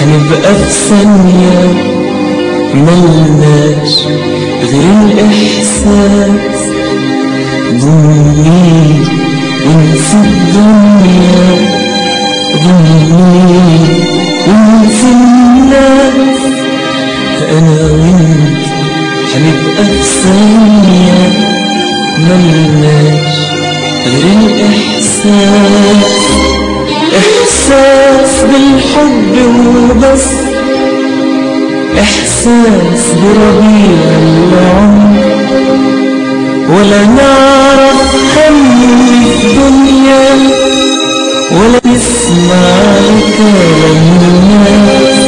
هنبقى في ثانية ملناش غير الإحساس ضمني ونسي الدنيا ضمني ونسي الناس أنا وانت هنبقى في ثانية ملناش غير الإحساس إحساس بالحب وبس إحساس بربيع العمر ولا نعرف هم في دنيا ولا نسمع كلام الناس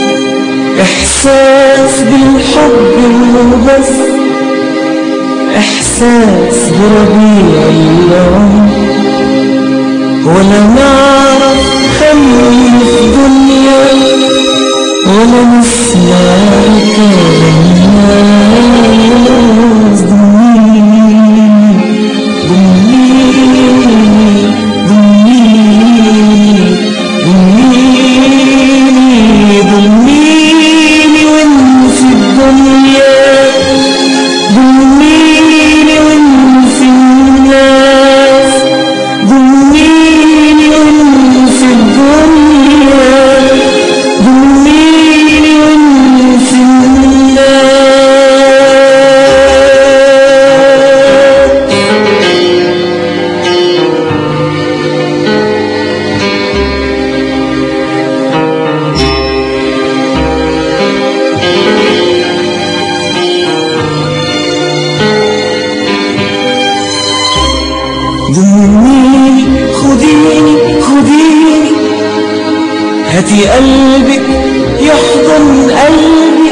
إحساس بالحب وبس إحساس بربيع العمر ولا نعرف خير في دنيا ولا نسمع كلام الناس ضمني ضمني ضمني ضمني وانسي الدنيا ضمني وانسي الناس ضمني وانسي الدنيا ضمني وانسي الناس ضمني خديني خديني هاتي قلبك يحضن قلبي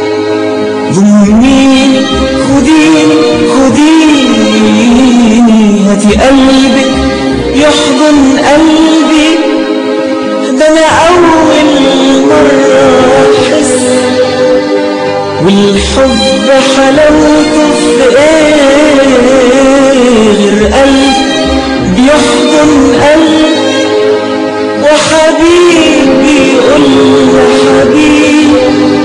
ضمني خديني خديني هاتي قلبك يحضن قلبي ده انا اول مرة احس والحب حلاوته في ايه غير قلب بيحضن قلب وحبيبي يقول يا حبيبي